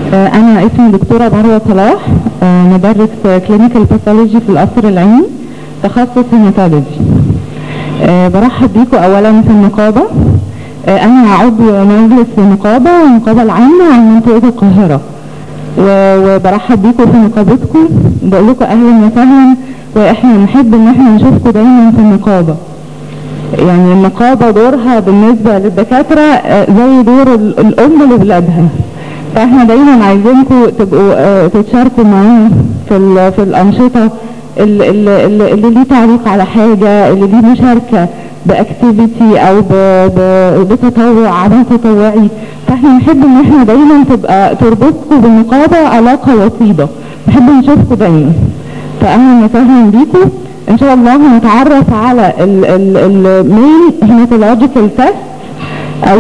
أنا اسمي دكتورة مروة صلاح آه، مدرس كلينيكال باثولوجي في القصر العيني تخصص هيماتولوجي آه، برحب بيكم أولا في النقابة آه، أنا عضو مجلس النقابة والنقابة العامة عن منطقة القاهرة و- وبرحب بيكم في نقابتكم بقول لكم أهلا وسهلا وإحنا نحب إن إحنا نشوفكم دايما في النقابة يعني النقابة دورها بالنسبة للدكاترة آه، زي دور ال- الأم لولادها فاحنا دايما عايزينكم تبقوا آه، تتشاركوا معانا في ال- في الأنشطة اللي, اللي, اللي اللي ليه تعليق على حاجة اللي ليه مشاركة باكتيفيتي او ب- ب- بتطوع عمل تطوعي فاحنا نحب ان احنا دايما تبقى تربطكم بالنقابة علاقة وطيدة نحب نشوفكم دايما فاهلا وسهلا بيكم ان شاء الله هنتعرف على المين هيماتولوجيكال تيست او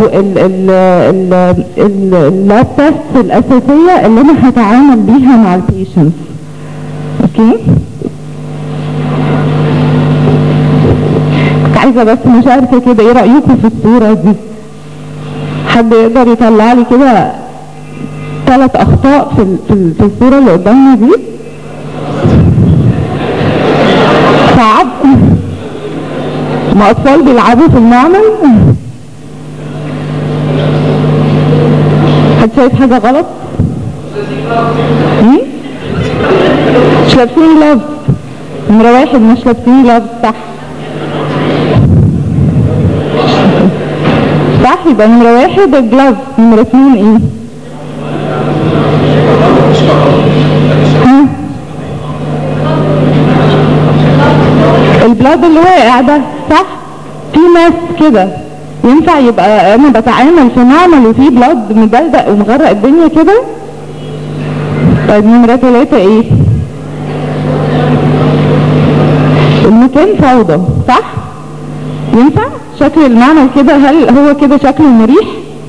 اللاب تيست الاساسيه اللي انا هتعامل بيها مع البيشنت اوكي كنت عايزه بس مشاركه كده ايه رايكم في الصوره دي حد يقدر يطلع لي كده ثلاث اخطاء في ال- في ال- في الصوره اللي قدامنا دي صعب ما اطفال بيلعبوا في المعمل حد شايف حاجه غلط مم؟ مش لابسين لابس نمرة واحد مش لابسين لابس صح صح يبقى نمرة واحد الجلاف نمرة اتنين ايه ها البلاد اللي واقع ده صح في ناس كده ينفع يبقى انا بتعامل في معمل وفي بلاد مدلدق ومغرق الدنيا كده طيب نمرة ثلاثة ايه المكان فوضى صح ينفع شكل المعمل كده هل هو كده شكله مريح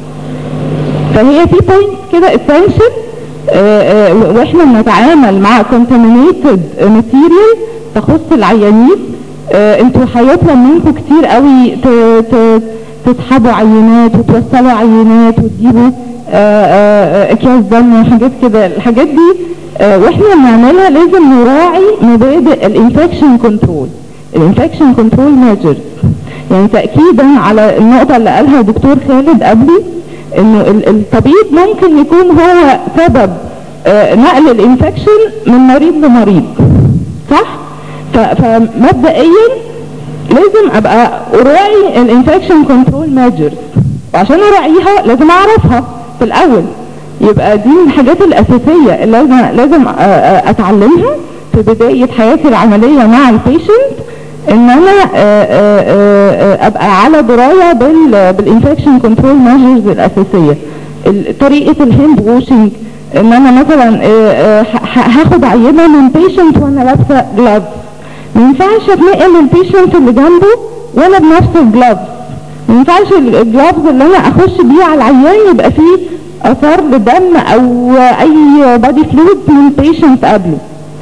فهي في بوينت كده essential آه، آه، واحنا بنتعامل مع contaminated material تخص العيانين آه، انتوا هيطلب منكم كتير قوي ت- ت- تسحبوا عينات وتوصلوا عينات وتجيبوا آه، آه، آه، اكياس دم وحاجات كده الحاجات دي آه، واحنا بنعملها لازم نراعي مبادئ الانفكشن كنترول الانفكشن كنترول ميجرز يعني تاكيدا على النقطه اللي قالها دكتور خالد قبلي انه ال- الطبيب ممكن يكون هو سبب آه، نقل الانفكشن من مريض لمريض صح ف- فمبدئيا لازم ابقى اراعي الانفكشن كنترول ميجرز وعشان اراعيها لازم اعرفها في الاول يبقى دي من الحاجات الاساسيه اللي لازم لازم آه، آه، اتعلمها في بدايه حياتي العمليه مع البيشنت ان انا آه، آه، آه، آه، ابقى على درايه بال بالانفكشن كنترول ميجرز الاساسيه ال- طريقه الهاند ووشنج ان انا مثلا آه، آه، ه- ه- هاخد عينه من بيشنت وانا لابسه جلافز ما ينفعش اتنقل للبيشنت اللي جنبه وانا بنفس الجلافز ما ينفعش الجلافز اللي انا اخش بيه على العيان يبقى فيه اثار لدم او اي بادي فلويد من البيشنت قبله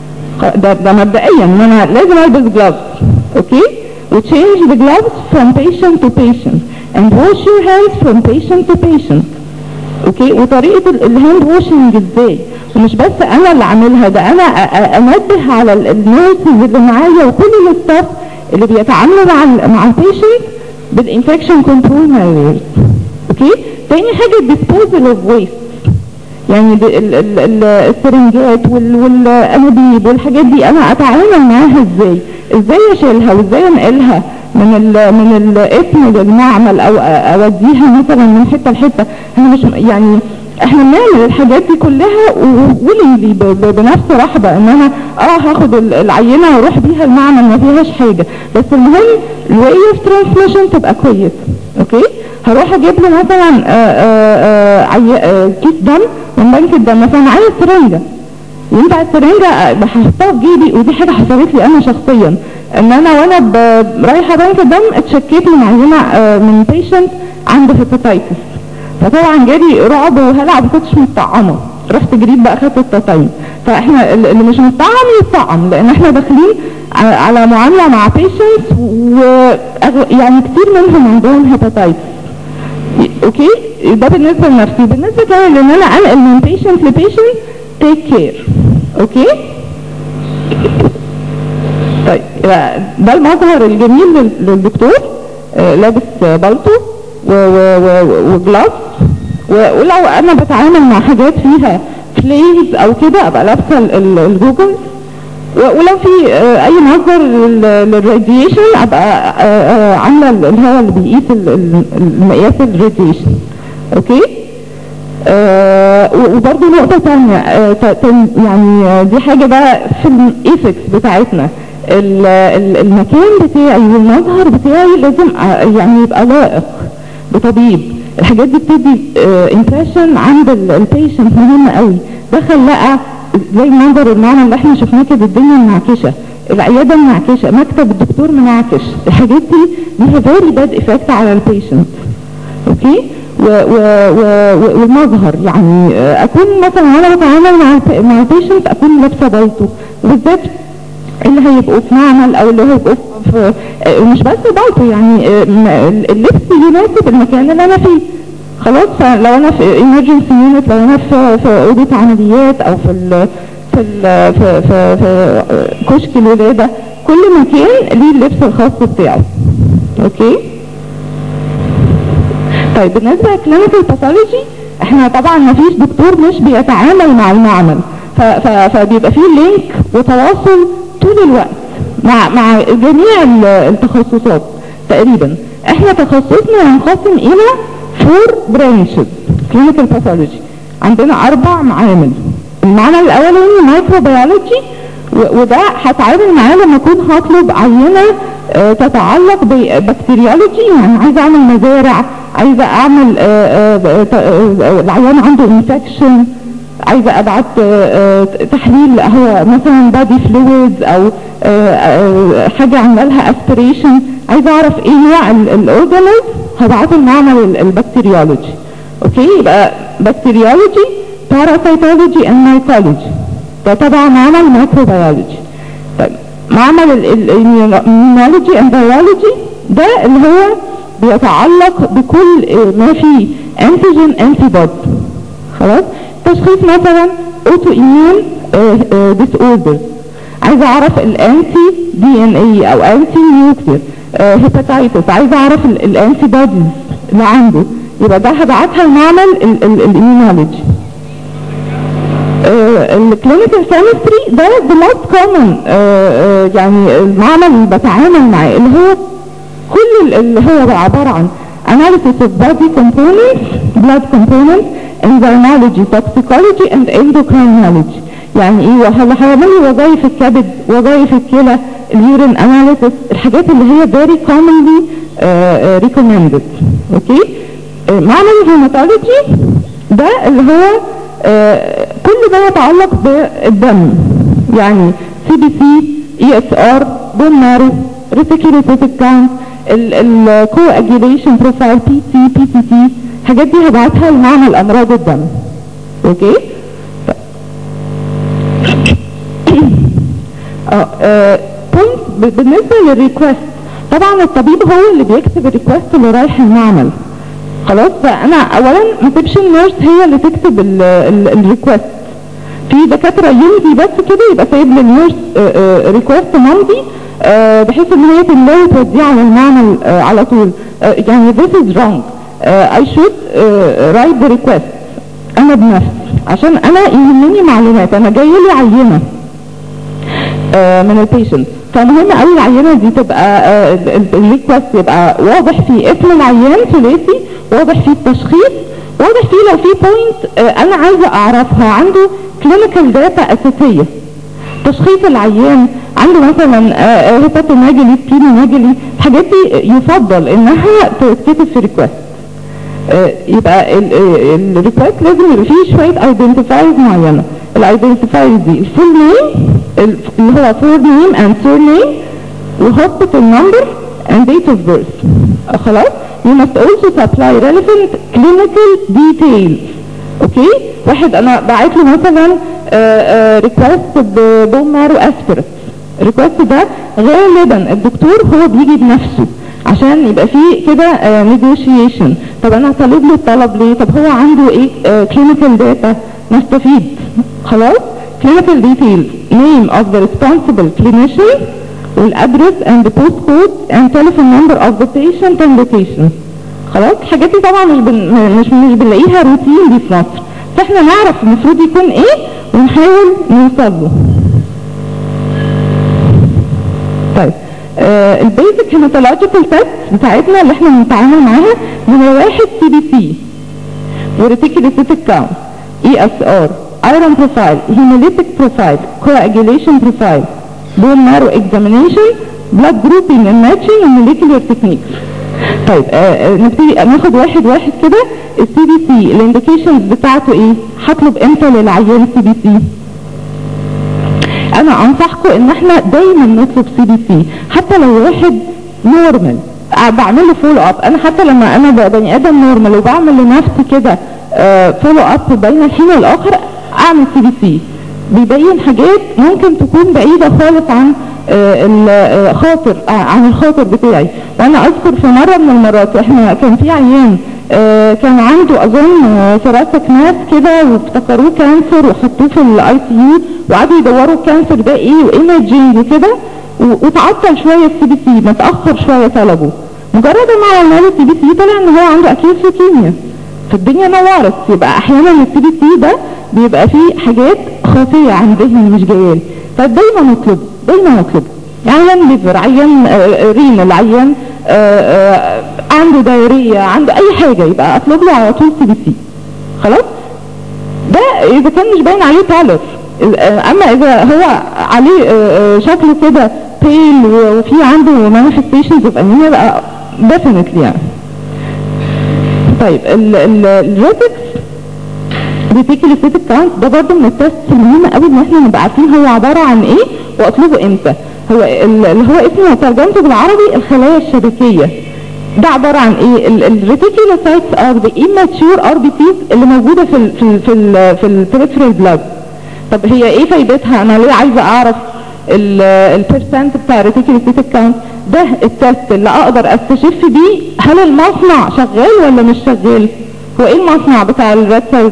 خ- ده, ده مبدئيا ان انا لازم البس جلافز اوكي وتشينج the gloves from patient to patient and wash your hands from patient to patient اوكي وطريقه ال- الهاند واشنج ازاي ومش بس انا اللي عاملها ده انا أ- أ- انبه على ال- النيرسز اللي معايا وكل الستاف اللي بيتعاملوا مع ال مع البيشنت بالانفكشن كنترول ميجرز اوكي تاني حاجه disposal of waste يعني د- ال- ال- ال- السرنجات وال- والانابيب والحاجات دي انا اتعامل معاها ازاي ازاي اشيلها وازاي انقلها من ال من الاسم للمعمل او أ- اوديها مثلا من حته لحته احنا مش يعني احنا بنعمل الحاجات دي كلها وليلي بنفس رحبه ان انا اه هاخد ال- العينه واروح بيها المعمل ما فيهاش حاجه بس المهم الواي اوف ترانسميشن تبقى كويسه اوكي هروح اجيب له مثلا آه، آه، آه، عي- آه، كيس دم من بنك الدم مثلا عايز سرنجه ينفع السرنجه آه، بحطها في جيبي ودي حاجه حصلت لي انا شخصيا ان انا وانا ب- رايحه بنك الدم اتشكيت من عينه آه، من بيشنت عنده هيباتيتس فطبعا جالي رعب وهلع ما كنتش متطعمه رحت جريت بقى خدت التطعيم فاحنا ال- اللي مش متطعم يتطعم لان احنا داخلين ع- على معامله مع بيشنتس و يعني كتير منهم عندهم هيباتيتس اوكي ده بالنسبه لنفسي بالنسبه كمان لان انا انقل من بيشنت لبيشنت تيك كير اوكي طيب يبقى ده المظهر الجميل لل- للدكتور آه، لابس آه، بالطو و- و- و- وجلاس و- ولو انا بتعامل مع حاجات فيها فليز او كده ابقى لابسه ال- ال- الجوجل و- ولو في آه، اي مصدر لل- للراديشن ابقى آه، آه، عامله ال- اللي هو اللي بيقيس ال- ال- المقياس الراديشن اوكي آه، و- وبرضه نقطة تانية آه، ت- تن- يعني آه، دي حاجة بقى في الايثكس بتاعتنا ال- ال- المكان بتاعي والمظهر بتاعي لازم آه، يعني يبقى لائق بطبيب الحاجات دي بتدي امبريشن عند البيشنت مهم قوي دخل لقى زي منظر المعنى اللي احنا شفناه كده الدنيا منعكشه العياده منعكشه مكتب الدكتور منعكش الحاجات دي ليها فيري باد افكت على البيشنت اوكي و و و و- والمظهر يعني آه، اكون مثلا وانا بتعامل مع الب- مع البيشنت اكون لابسه بالطو وبالذات اللي هيبقوا في معمل او اللي هيبقوا في آه، مش بس بالطو يعني آه، م- اللبس يناسب المكان اللي انا فيه خلاص فلو انا في emergency unit لو انا في في اوضه عمليات او في ال في ال في في, في آه، كشك الولاده كل مكان ليه اللبس الخاص بتاعه اوكي طيب بالنسبه لكلينيكال باثولوجي احنا طبعا ما فيش دكتور مش بيتعامل مع المعمل ف- ف- فبيبقى فيه لينك وتواصل طول الوقت مع مع جميع ال- التخصصات تقريبا احنا تخصصنا ينقسم الى فور برانشز كلينيكال باثولوجي عندنا اربع معامل المعمل الاولاني مايكروبيولوجي و- وده هتعامل معاه لما اكون هطلب عينه آه، تتعلق ببكتيريولوجي يعني عايزه اعمل مزارع عايزه اعمل آه، آه، ت- آه، العيان عنده انفكشن عايزه ابعت آه، آه، تحليل هو مثلا بادي فلويدز او آه، آه، حاجه عامله لها اسبريشن عايزه اعرف ايه نوع الاورجانيز هبعته المعمل ال- البكتيريولوجي اوكي يبقى بكتيريولوجي باراسيتولوجي اند مايكولوجي ده تبع معمل مايكروبيولوجي طيب معمل الاميونولوجي اند بيولوجي ده اللي هو بيتعلق بكل آه، ما فيه انتيجين انتي بودي خلاص تشخيص مثلا اوتو اميون ديس اوردرز عايزه اعرف الانتي دي ان اي او انتي نيوكلير هيباتيتس عايزه اعرف الانتي بوديز اللي عنده يبقى ده هبعتها لمعمل الاميونولوجي الكلينيكال كيمستري ده the most common آه، آه، يعني المعمل اللي بتعامل معاه اللي هو كل ال- اللي هو عبارة عن analysis of body components, blood components, enzymology, toxicology and endocrinology يعني ايه وهل هيعمل لي وظائف الكبد وظائف الكلى اليورين اناليسيس الحاجات اللي هي very commonly uh, uh, recommended اوكي آه، معمل الهيماتولوجي ده اللي هو آه، كل ما يتعلق بالدم يعني سي بي سي اي اس ار بون مارو ريتيكولوسيتيك كاونت الكواجيليشن بروفايل بي سي بي سي تي الحاجات دي هبعتها لمعمل امراض الدم اوكي اه بوينت بالنسبه للريكوست طبعا الطبيب هو اللي بيكتب الريكوست اللي رايح المعمل خلاص فانا اولا ما تبش النيرس هي اللي تكتب الريكوست في دكاتره يمضي بس كده يبقى سايب للنيرس ريكوست ممضي آه، بحيث ان هي تملاه وتوديه على المعمل آه، على طول آه، يعني this is wrong آه، I should آه، write the request انا بنفسي عشان انا يهمني معلومات انا جاي لي عينه آه، من البيشنت فمهم قوي العينه دي تبقى الريكوست يبقى واضح فيه اسم العيان ثلاثي واضح فيه التشخيص واضح فيه لو في بوينت انا عايزه اعرفها عنده كلينيكال داتا اساسيه تشخيص العيان عنده مثلا هيباتوماجلي سبلينوماجلي الحاجات دي يفضل انها تتكتب في ريكوست يبقى الريكوست لازم يبقى فيه شويه ايدنتيفايز معينه الايدنتيفايز دي الفول نيم اللي هو فور نيم اند سير نيم وهوسبيتال نمبر and date of birth خلاص you must also supply relevant clinical details اوكي واحد انا بعت له مثلا ريكوست ببون مارو اسبرت الريكوست ده غالبا الدكتور هو بيجي بنفسه عشان يبقى فيه كده نيجوشيشن طب انا طالب له الطلب ليه طب هو عنده ايه كلينيكال داتا نستفيد خلاص clinical details name of the responsible clinician والادرس and the postcode and telephone number of the patient and location خلاص الحاجات دي طبعا مش بن... مش مش بنلاقيها روتين دي في مصر فاحنا نعرف المفروض يكون ايه ونحاول نوصل له طيب آه البيزك هيماتولوجيكال تيست بتاعتنا اللي احنا بنتعامل معاها نمرة واحد سي بي سي وريتيكولوسيتيك كاونت اي اس ار iron profile hemolytic profile coagulation profile bone marrow examination blood grouping and matching and molecular techniques طيب آه نبتدي ناخد واحد واحد كده السي بي سي الانديكيشنز بتاعته ايه هطلب امتى للعيان سي بي سي انا انصحكم ان احنا دايما نطلب سي بي سي حتى لو واحد نورمال بعمل له فولو اب انا حتى لما انا بني ادم نورمال وبعمل لنفسي كده فولو اب بين الحين والاخر اعمل سي بي سي بيبين حاجات ممكن تكون بعيدة خالص عن الخاطر عن الخاطر بتاعي وانا اذكر في مرة من المرات احنا كان في عيان كان عنده اظن ثلاثة ناس كده وافتكروه كانسر وحطوه في الاي سي يو وقعدوا يدوروا الكانسر ده ايه وايمجنج وكده وتعطل شوية السي بي سي متأخر شوية طلبه مجرد ما عملنا له السي بي سي طلع ان هو عنده اكيد لوكيميا فالدنيا نورت يبقى احيانا السي بي سي ده بيبقى فيه حاجات خفية عن ذهني مش جايالي فدايما نطلب دايما نطلب عيان ليفر عيان رينال عيان عنده دايرية عنده اي حاجة يبقى اطلب له على طول سي بي سي خلاص ده اذا كان مش باين عليه بالر اما اذا هو عليه شكله كده بيل وفي عنده مانيفستيشنز اوف انيميا بقى ديفينتلي يعني طيب الريتكس ريتيكولوسيتيك كاونت ده برضه من التست المهمة قوي ان احنا نبقى عارفين هو عبارة عن ايه واطلبه امتى هو اللي هو اسمه ترجمته بالعربي الخلايا الشبكية ده عبارة عن ايه الريتيكولوسايتس ار ذا immature ار بي سيز اللي موجودة في ال في ال في ال في البريفرال بلاد طب هي ايه فايدتها انا ليه عايزة اعرف البرسنت بتاع الريتيكولوسيتيك كاونت ده التست اللي اقدر استشف بيه هل المصنع شغال ولا مش شغال هو ايه المصنع بتاع الريد سيلز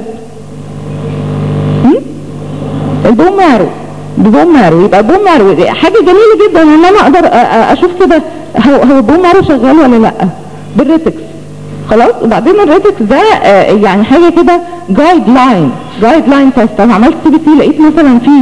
البون مارو البون مارو يبقى البون مارو حاجه جميله جدا ان انا اقدر اشوف كده هو هو البون مارو شغال ولا لا بالريتكس خلاص وبعدين الريتكس ده يعني حاجه كده جايد لاين جايد لاين تيست انا عملت سي بي سي لقيت مثلا في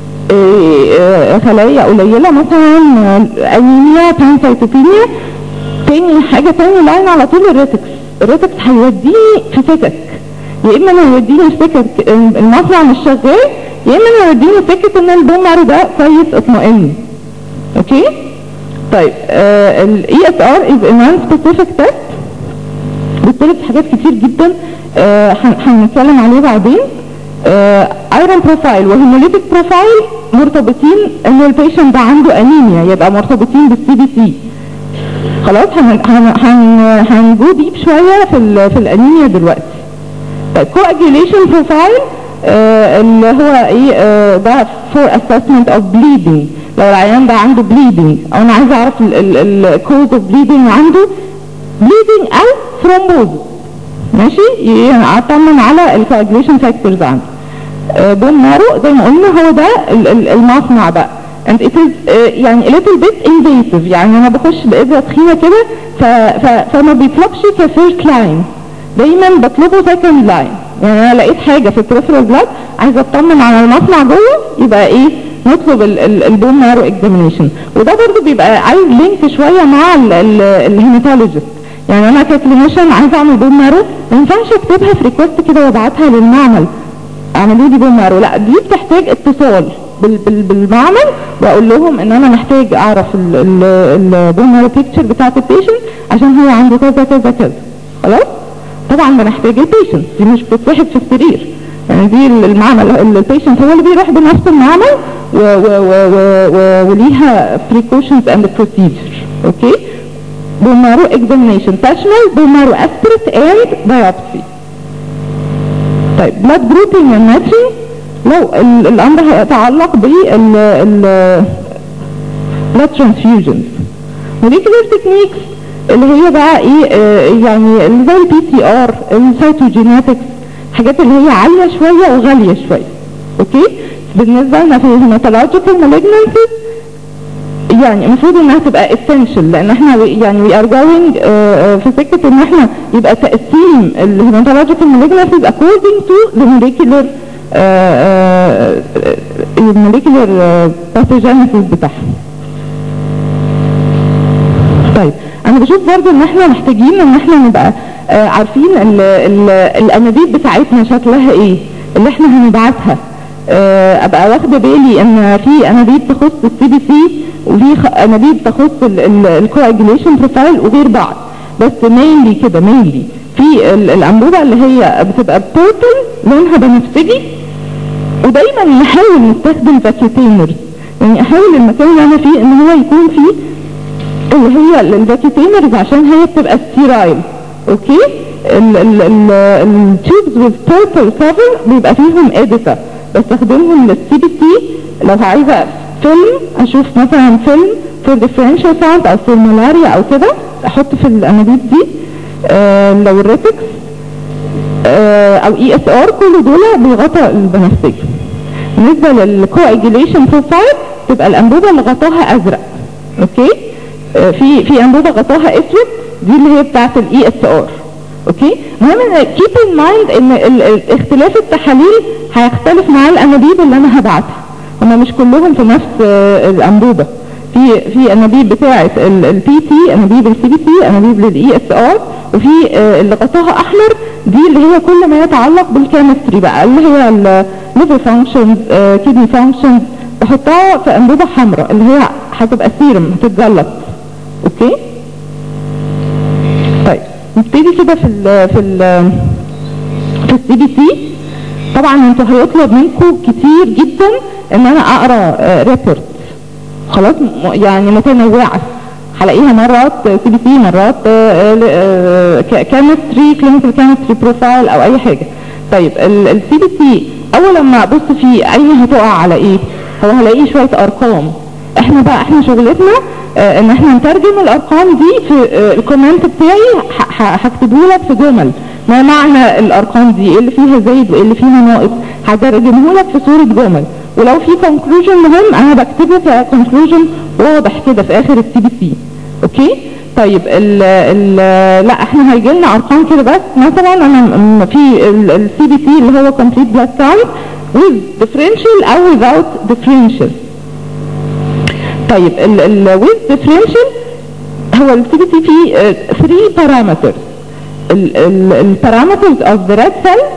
خلايا قليله مثلا انيميا بانسايتوبينيا تاني حاجه تاني لاين على طول الريتكس الريتكس هيوديني في سكك يا اما انا يوديني في سكك المصنع مش شغال يا اما انا يوديني سكه ان البون مارو ده كويس اطمئن اوكي طيب الاي اس ار از نون سبيسيفيك تيست بيطلب حاجات كتير جدا هنتكلم عليه بعدين ايرون بروفايل وهيموليتيك بروفايل مرتبطين ان البيشنت ده عنده انيميا يبقى مرتبطين بالسي بي سي خلاص هنجو ديب شويه في ال في الانيميا دلوقتي طيب كواجيوليشن بروفايل اللي هو ايه آه ده فور اسسمنت اوف بليدنج لو العيان ده عنده بليدنج او انا عايزه اعرف الكوز اوف بليدنج عنده بليدنج او ثرومبوز ماشي اطمن على الكواجيوليشن فاكتورز عنده آه بون مارو زي ما قلنا هو ده المصنع بقى and it is uh, يعني a little bit invasive يعني انا بخش بإبرة تخينة كده فما بيطلبش كفيرست لاين دايما بطلبه سكند لاين يعني انا لقيت حاجه في البريفرال بلاد عايزه اطمن على المصنع جوه يبقى ايه نطلب البون مارو اكزامينيشن وده برضه بيبقى عايز لينك شويه مع الهيماتولوجيست يعني انا ككلينيشن عايزه اعمل بون مارو ما ينفعش اكتبها في ريكوست كده وابعتها للمعمل اعملوا لي بون مارو لا دي بتحتاج اتصال بال بال بالمعمل واقول لهم ان انا محتاج اعرف البون مارو بيكتشر بتاعت البيشنت عشان هو عنده كذا كذا كذا خلاص طبعا بنحتاج البيشنت دي مش بتتوحد في السرير يعني دي المعمل البيشنت هو اللي بيروح بنفس المعمل و و و و و وليها precautions and procedure اوكي بومارو examination تشمل بومارو aspirate and biopsy طيب blood grouping and matching لو الامر هيتعلق بال blood transfusions molecular techniques اللي هي بقى ايه آه يعني اللي زي البي سي ار السيتوجينetics حاجات اللي هي عاليه شويه وغاليه شويه اوكي بالنسبه لنا في الهيماتولوجيكال مالجنسيز يعني المفروض انها تبقى essential لان احنا يعني we are going آه في سكه ان احنا يبقى تقسيم الهيماتولوجيكال مالجنسيز according to the molecular الموليكولر باثوجينيسيس بتاعها طيب انا بشوف برضو ان احنا محتاجين ان احنا نبقى آه عارفين ال ال الانابيب بتاعتنا شكلها ايه اللي احنا هنبعتها آه ابقى واخده بالي ان في انابيب تخص السي بي سي وفي انابيب تخص الكواجيليشن بروفايل وغير بعض بس مينلي كده مينلي في الانبوبه اللي هي بتبقى بيربل لونها بنفسجي ودايما نحاول نستخدم فاكيوتينرز يعني احاول المكان اللي انا فيه ان هو يكون فيه اللي هي الفاكيوتينرز عشان هي بتبقى ستيرايل اوكي التيوبز with purple cover بيبقى فيهم اديتا بستخدمهم للسي بي سي لو عايزه فيلم اشوف مثلا فيلم في differential sound او في الملاريا او كده احط في الانابيب دي آه لو الريتكس آه او اي اس ار كل دول بيغطى البنفسجي بالنسبه للكواجيليشن بروفايل تبقى الانبوبه اللي غطاها ازرق اوكي آه في في انبوبه غطاها اسود دي اللي هي بتاعه الاي اس ار اوكي المهم ان كيب ان مايند ان ال ال اختلاف التحاليل هيختلف مع الانابيب اللي انا هبعتها هما مش كلهم في نفس آه الانبوبه في في انابيب بتاعه البي تي انابيب السي بي سي انابيب للاي اس ار وفي آه اللي غطاها احمر دي اللي هي كل ما يتعلق بالكيمستري بقى اللي هي الليفر فانكشنز كيدني فانكشنز بحطها في انبوبه حمراء اللي هي هتبقى سيرم هتتجلط اوكي طيب نبتدي كده في ال في ال في السي بي سي طبعا انتوا هيطلب منكم كتير جدا ان انا اقرا ريبورت خلاص يعني متنوعه هلاقيها مرات سي بي سي مرات كيمستري كلينيكال كيمستري بروفايل او اي حاجه طيب السي بي سي اول لما ابص فيه عيني هتقع على ايه هو هلاقي شويه ارقام احنا بقى احنا شغلتنا اه ان احنا نترجم الارقام دي في اه الكومنت بتاعي هكتبه لك في جمل ما معنى الارقام دي ايه اللي فيها زايد وايه اللي فيها ناقص هترجمه لك في صوره جمل ولو في كونكلوجن مهم انا بكتبه ككونكلوجن واضح كده في اخر السي بي سي اوكي طيب ال ال لا احنا هيجي لنا ارقام كده بس مثلا انا في السي بي سي اللي هو complete blood count with differential او without differential طيب ال ال with differential هو السي بي سي فيه 3 parameters البارامترز of the red cells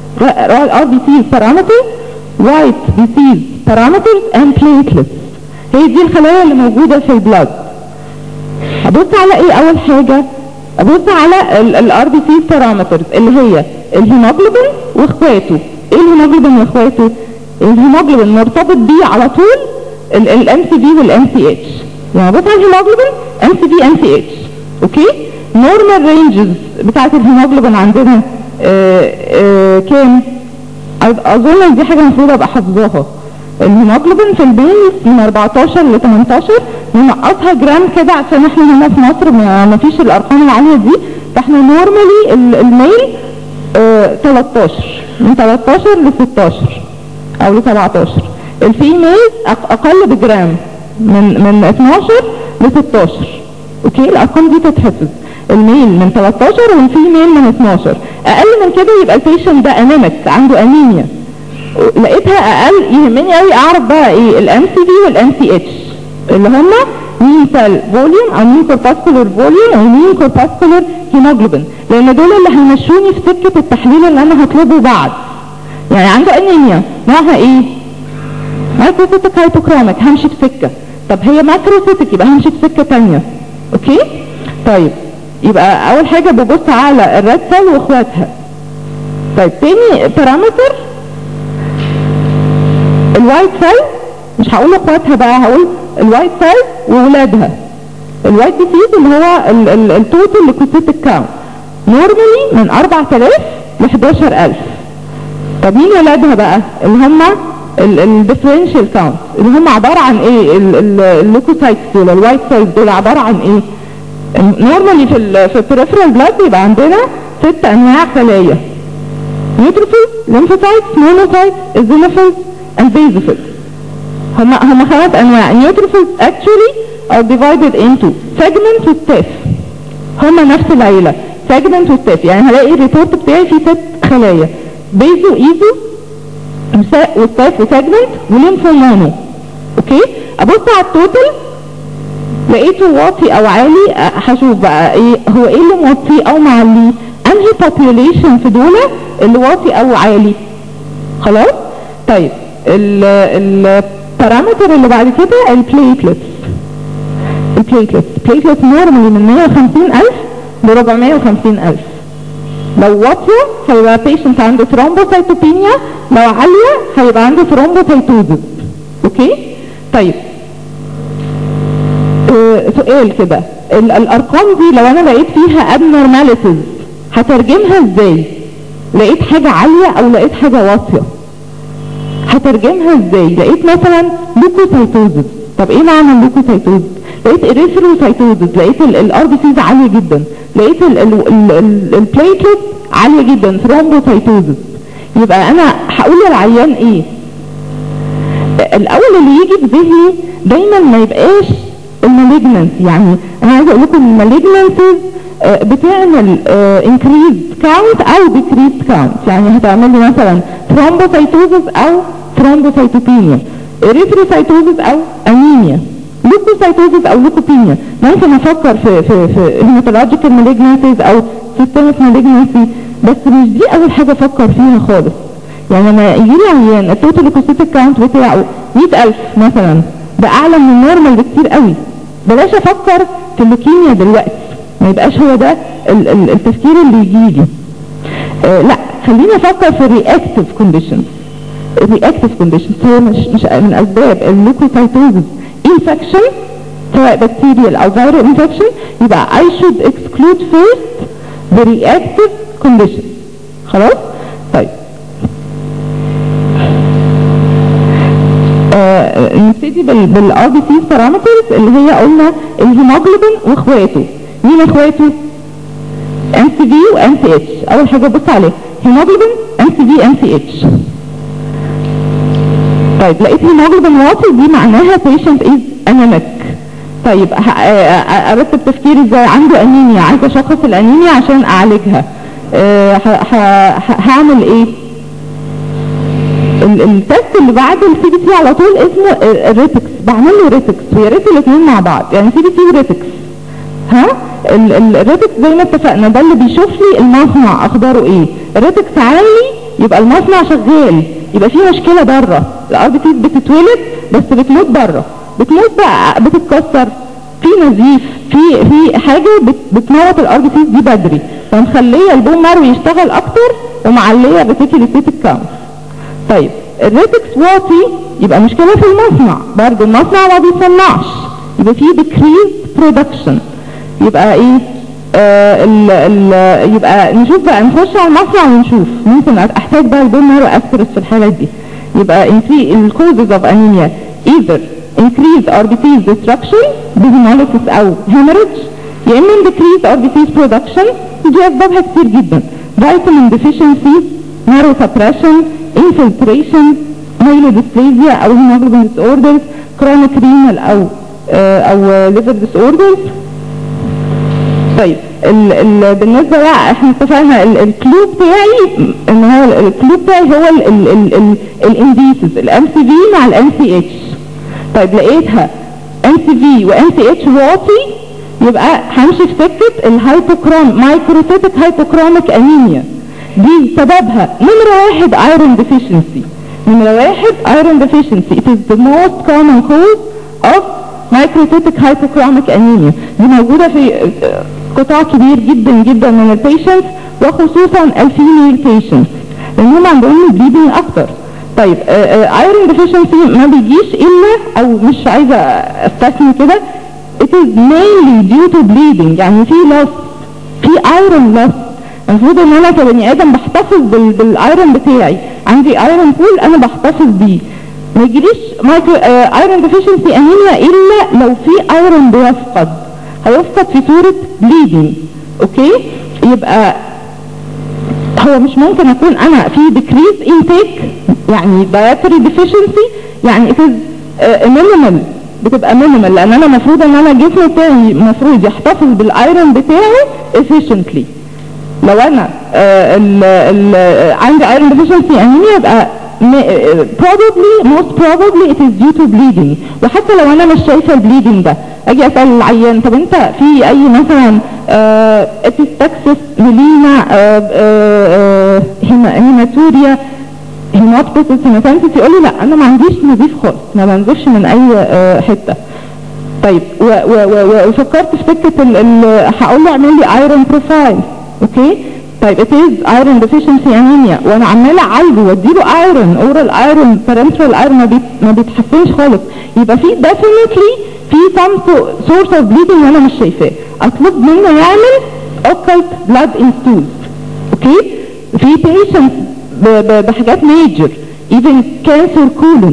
RBC parameters white disease parameters and platelets هي دي الخلايا اللي موجودة في البلاد ابص على ايه اول حاجة ابص على الار بي سي بارامترز اللي هي الهيموجلوبين واخواته ايه الهيموجلوبين واخواته الهيموجلوبين مرتبط بيه على طول الام سي في والام سي اتش يعني ابص على الهيموجلوبين ام سي في ام سي اتش اوكي نورمال رينجز بتاعت الهيموجلوبين عندنا آآ آآ كام اظن ان دي حاجه المفروض ابقى حافظاها الهيموجلوبين في البين من 14 ل 18 ننقصها جرام كده عشان احنا هنا في مصر ما فيش الارقام العاليه دي فاحنا نورمالي الميل اه 13 من 13 ل 16 او ل 17 الفيميل اقل بجرام من من 12 ل 16 اوكي الارقام دي تتحفظ الميل من 13 والفيميل من 12 اقل من كده يبقى البيشنت ده انيميك عنده انيميا لقيتها اقل يهمني قوي اعرف بقى ايه الام سي في والام سي اتش اللي هم مين سيل فوليوم او مين كورباسكولار فوليوم او مين كورباسكولار هيموجلوبين لان دول اللي هيمشوني في سكه التحليل اللي انا هطلبه بعد يعني عنده انيميا نوعها ايه مايكروسيتك هايبوكراميك همشي في سكه طب هي ماكروسيتك يبقى همشي في سكه ثانيه اوكي طيب يبقى اول حاجه ببص على الريد سيل واخواتها طيب تاني بارامتر الوايت سيل مش هقول اخواتها بقى هقول الوايت سيل وولادها الوايت ديسيز اللي هو التوتال ليكوسيتك كاونت نورمالي من 4000 ل 11000 طب مين ولادها بقى اللي هم الديفرنشال كاونت اللي هم عباره عن ايه الليكوسايتس دول الوايت سيلز دول عباره عن ايه نورمالي في ال في البريفرال بلاد بيبقى عندنا ست انواع خلايا نيوتروفيلز lymphocytes monocytes eosinophils and basophils هم هم خمس انواع النيوتروفيلز actually are divided into segment وستاف هم نفس العيلة segment وستاف يعني هلاقي الريبورت بتاعي فيه ست خلايا بيزو ايزو وستاف وسيجمنت وليمفو مونو اوكي ابص على التوتال لقيته واطي او عالي أه، هشوف بقى ايه هو ايه اللي موطيه او معليه انهي population في دول اللي واطي او عالي خلاص طيب البارامتر اللي بعد كده البليتلتس البليتلتس بليتلتس نورمالي من 150000 ل 450000 لو واطية هيبقى patient عنده ثرومبوسايتوبينيا لو عالية هيبقى عنده ثرومبوسايتوزس اوكي طيب آه، سؤال كده ال- الارقام دي لو انا لقيت فيها abnormalities هترجمها ازاي لقيت حاجة عالية او لقيت حاجة واطية هترجمها ازاي لقيت مثلا لوكوسايتوزس طب ايه معنى اللوكوسايتوزس لقيت اريثروسايتوزس لقيت الار بي سيز عاليه جدا لقيت البليتلت عاليه جدا ثرومبوسايتوزس يبقى انا هقول للعيان ايه الاول اللي يجي في ذهني دايما ما يبقاش المالجنس يعني انا عايزه اقول لكم المالجنسز بتعمل انكريز كاونت او ديكريز كاونت يعني هتعمل لي مثلا ثرومبوسايتوزس او ثرومبوسايتوبينيا اريثروسايتوزس او انيميا لوكوسايتوزس او لوكوبينيا ممكن افكر في في في هيماتولوجيكال مالجنسيز او سيستميك مالجنسي بس مش دي اول حاجه افكر فيها خالص يعني لما يجي لي عيان التوتال ليكوسيتيك كاونت بتاعه 100000 مثلا ده اعلى من النورمال بكتير قوي بلاش افكر في اللوكيميا دلوقتي ما يبقاش هو ده ال- ال- التفكير اللي يجي لي آه لا خليني افكر في الرياكتيف كونديشنز الرياكتيف كونديشنز هو مش مش من اسباب اللوكوسايتوزس انفكشن سواء بكتيريال او فيرال انفكشن يبقى I should exclude first the reactive condition خلاص طيب آه نبتدي بالار بي سي بارامترز اللي هي قلنا الهيموجلوبين واخواته مين اخواته ام سي في وام سي اتش اول حاجه بص عليه هيموجلوبين ام سي في ام سي اتش طيب لقيت هيموجلوبين واطي دي معناها patient is anemic طيب ه- آه، ارتب تفكيري ازاي عنده انيميا عايزه اشخص الانيميا عشان اعالجها آه، ه- ه- ه- هعمل ايه ال- التست اللي بعد السي بي سي على طول اسمه الريتكس بعمل له ريتكس ويا ريت الاثنين مع بعض يعني سي بي سي وريتكس ها ال- ال- الريتكس زي ما اتفقنا ده اللي بيشوف لي المصنع اخباره ايه الريتكس عالي يبقى المصنع شغال يبقى في مشكله بره الار بي بتتولد بس بتموت بره بتموت بقى بتتكسر في نزيف في في حاجه بت بتموت الار بي دي بدري فمخليه البون مارو يشتغل اكتر ومعليه ريتيكوليتيك كاونت طيب الريتكس واطي يبقى مشكله في المصنع برضه المصنع ما بيصنعش يبقى في decreased production يبقى ايه آه ال ال يبقى نشوف بقى نخش على المصنع ونشوف ممكن احتاج بقى البون مارو اسبرس في الحالات دي يبقى in في الكوزز اوف انيميا either increase RBC's destruction بهيموليسيس او hemorrhage يا اما decrease RBC's production دي اسبابها كتير جدا vitamin deficiency narrow suppression infiltration myelodysplasia او hemoglobin disorders chronic renal او آه او liver disorders طيب ال ال بالنسبه بقى احنا اتفقنا الكلو بتاعي ان هو الكلو بتاعي هو الانديسز الام سي في مع الام سي اتش طيب لقيتها ام سي في وام سي اتش واطي يبقى همشي في سكه الهايبوكروم مايكروسيتك هايبوكروميك انيميا دي سببها نمره واحد ايرون ديفيشنسي نمره واحد ايرون ديفيشنسي it is the most common cause of microcytic hypochromic anemia دي موجودة في قطاع كبير جدا جدا من البيشنت وخصوصا الفيميل بيشنت لانهم عندهم بليدنج اكتر طيب ايرون ديفيشنسي ما بيجيش الا او مش عايزه استثني كده it is mainly due to bleeding يعني في loss في ايرون loss المفروض ان انا كبني ادم بحتفظ بال بالايرون بتاعي عندي ايرون بول انا بحتفظ بيه ما يجيليش مايكرو ايرون ديفيشنسي انيميا الا لو في ايرون بيفقد هيفقد في صورة bleeding اوكي يبقى هو مش ممكن اكون انا في decrease intake يعني dietary deficiency يعني it is uh, minimal بتبقى minimal لان انا المفروض ان انا الجسم بتاعي المفروض يحتفظ بالايرون بتاعه efficiently لو انا آه ال ال عندي iron deficiency anemia يبقى probably most probably it is due to bleeding وحتى لو انا مش شايفه البليدنج ده اجي اسال العيان طب انت في اي مثلا ابيستاكسس ميلينا هيماتوريا هيماتوسيس هيماتانسيس يقول لي لا انا ما عنديش نزيف خالص ما بنزفش من اي آه حته طيب وفكرت في سكه هقول له اعمل لي ايرون بروفايل اوكي طيب it is iron deficiency anemia وانا عماله اعالجه واديله ايرون اورال ايرون parenteral ايرون ما, بيت ما بيتحسنش خالص يبقى في definitely في some source of bleeding انا مش شايفاه اطلب منه يعمل occult blood in stools اوكي في patients بحاجات major even cancer colon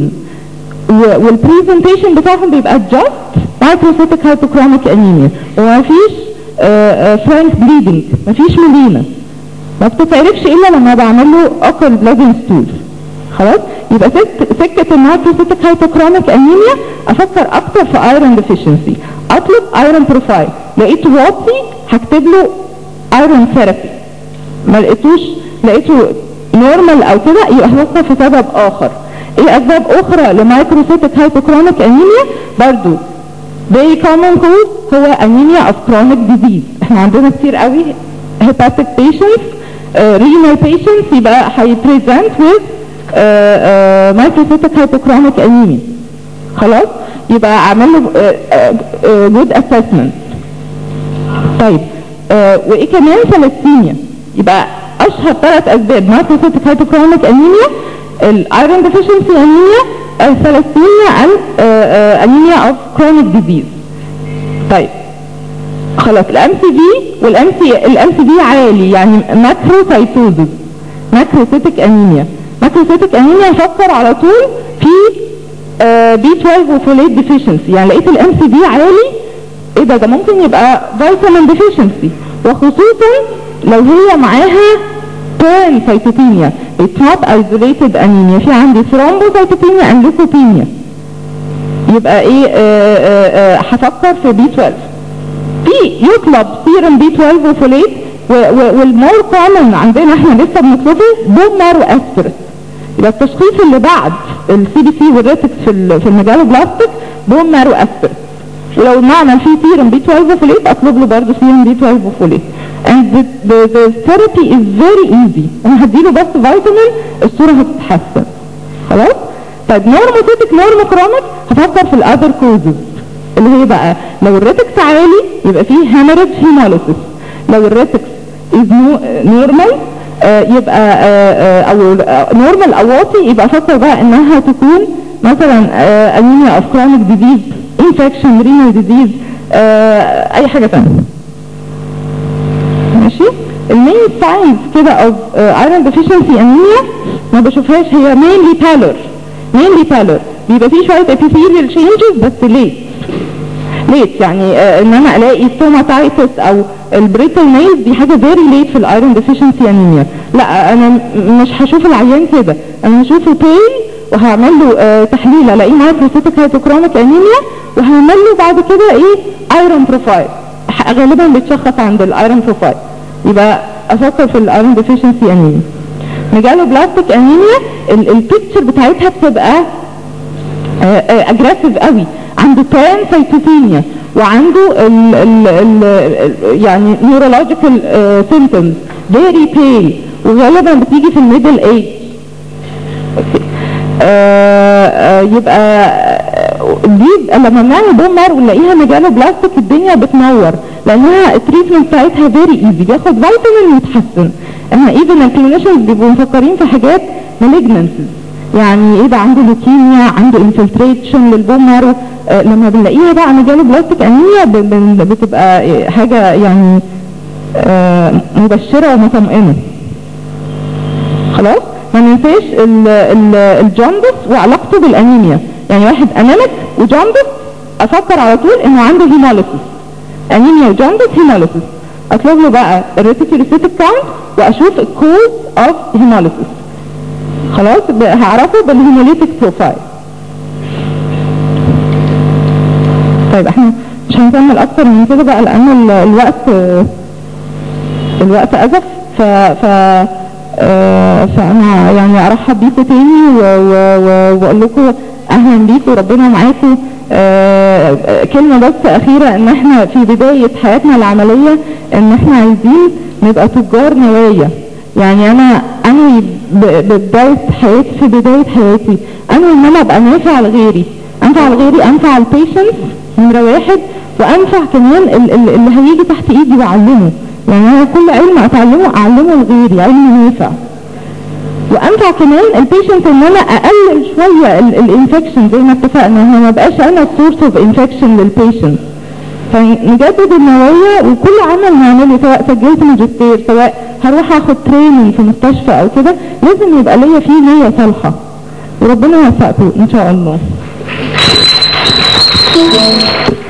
والبرزنتيشن بتاعهم بيبقى just microcytic hypochromic anemia وما فيش فرانك بليدنج ما فيش ملينا ما بتتعرفش الا لما بعمل له occult blood in stools خلاص يبقى سكه المايكروسيتك هايبوكرونيك انيميا افكر اكتر في ايرون ديفيشنسي اطلب ايرون بروفايل لقيته واطي هكتب له ايرون ثيرابي ما لقيتوش لقيته نورمال او كده يبقى هفكر في سبب اخر ايه اسباب اخرى لمايكروسيتك هايبوكرونيك انيميا برضو very common cause هو انيميا of chronic disease احنا عندنا كتير قوي hepatic patients uh, renal patients يبقى هيبريزنت with مايكروسيتك هايبوكرونيك انيميا خلاص يبقى اعمل له جود اسسمنت طيب آه وايه كمان ثلاثيميا يبقى اشهر ثلاث اسباب مايكروسيتك هايبوكرونيك انيميا الايرون ديفيشنسي انيميا الثلاثيميا انيميا اوف كرونيك ديزيز طيب خلاص الام سي في والام سي الام سي في عالي يعني ماكروسايتوزس ماكروسيتك انيميا ماكروسيتك انيميا افكر على طول في بي 12 وفوليت ديفيشنسي يعني لقيت الام سي بي عالي ايه ده ده ممكن يبقى فيتامين ديفيشنسي وخصوصا لو هي معاها بان سايتوبينيا it's not isolated anemia في عندي thrombocytopenia and leukopenia يبقى ايه هفكر في بي 12 في يطلب سيرم بي 12 وفوليت والمور كومن عندنا احنا لسه بنطلبه بومر واسبرس يبقى التشخيص اللي بعد السي بي سي والريتكس في في الميجالوبلاستيك بومر واسبرس ولو المعنى في سيرم بي 12 وفوليت اطلب له برضه سيرم بي 12 وفوليت and the, the, the therapy is very easy انا هديله بس فيتامين الصوره هتتحسن خلاص طيب نورموسيتك نورموكروميك هفكر في الاذر كوزز اللي هي بقى لو الريتكس عالي يبقى فيه هامرج هيموليسيس لو الريتكس از نورمال يبقى آه او نورمال او واطي يبقى افكر بقى انها تكون مثلا انيميا اوف كرونيك ديزيز انفكشن رينال ديزيز اي حاجه ثانيه ماشي المين ساينز كده اوف ايرون ديفيشنسي انيميا ما بشوفهاش هي مينلي بالور مينلي بالور بيبقى فيه شويه ابيثيريال تشينجز بس ليت ليت يعني آه ان انا الاقي ستوماتايتس او البريتل نيلز دي حاجه فيري ليت في الايرون ديفيشنسي انيميا لا انا مش هشوف العيان كده انا هشوفه بين وهعمل له آه تحليل الاقيه مايكروسيتك هايبوكروميك انيميا وهعمل له بعد كده ايه ايرون بروفايل غالبا بيتشخص عند الايرون بروفايل يبقى افكر في الايرون ديفيشنسي انيميا ميجالو بلاستيك انيميا البيكتشر بتاعتها بتبقى اجريسيف قوي عنده بان سايتوبينيا وعنده ال ال ال يعني نيورولوجيكال سيمبتومز فيري بيل وغالبا بتيجي في الميدل ايج يبقى دي لما بنعمل بومر ونلاقيها مجاله بلاستيك الدنيا بتنور لانها التريتمنت بتاعتها فيري ايزي بياخد فيتامين ويتحسن احنا ايفن الكلينيشنز بيبقوا مفكرين في حاجات مالجنسز يعني ايه ده عنده لوكيميا عنده انفلتريشن للبومر آه لما بنلاقيها بقى مجاله بلاستيك انيميا بتبقى حاجه يعني آه مبشره ومطمئنه خلاص ما ننساش الجاندس وعلاقته بالانيميا يعني واحد انيميك وجاندس افكر على طول انه عنده هيموليسيس انيميا وجاندس هيموليسيس اطلب له بقى الريتيكولوسيتيك كاونت واشوف الكوز اوف هيموليسيس خلاص ب- هعرفه بالهيموليتيك بروفايل طيب احنا مش هنكمل اكتر من كده بقى لان ال- الوقت الوقت ازف ف ف آه، فانا يعني ارحب بيكم تاني و- و- و- واقول لكم اهلا بيكم وربنا معاكم آه، آه، كلمه بس اخيره ان احنا في بدايه حياتنا العمليه ان احنا عايزين نبقى تجار نوايا يعني انا انوي ب- ببدايه حياتي في بدايه حياتي انوي ان انا ابقى نافع لغيري انفع لغيري انفع البيشنس نمره واحد وانفع كمان ال- ال- اللي هيجي تحت ايدي واعلمه يعني انا كل علم اتعلمه اعلمه لغيري علم نافع وانفع كمان البيشنت ان انا اقلل شويه الانفكشن زي ما اتفقنا ان ما بقاش انا السورس اوف انفكشن للبيشنت فنجدد النوايا وكل عمل نعمله سواء سجلت ماجستير سواء هروح اخد تريننج في مستشفى او كده لازم يبقى ليا فيه نيه صالحه وربنا يوفقكم ان شاء الله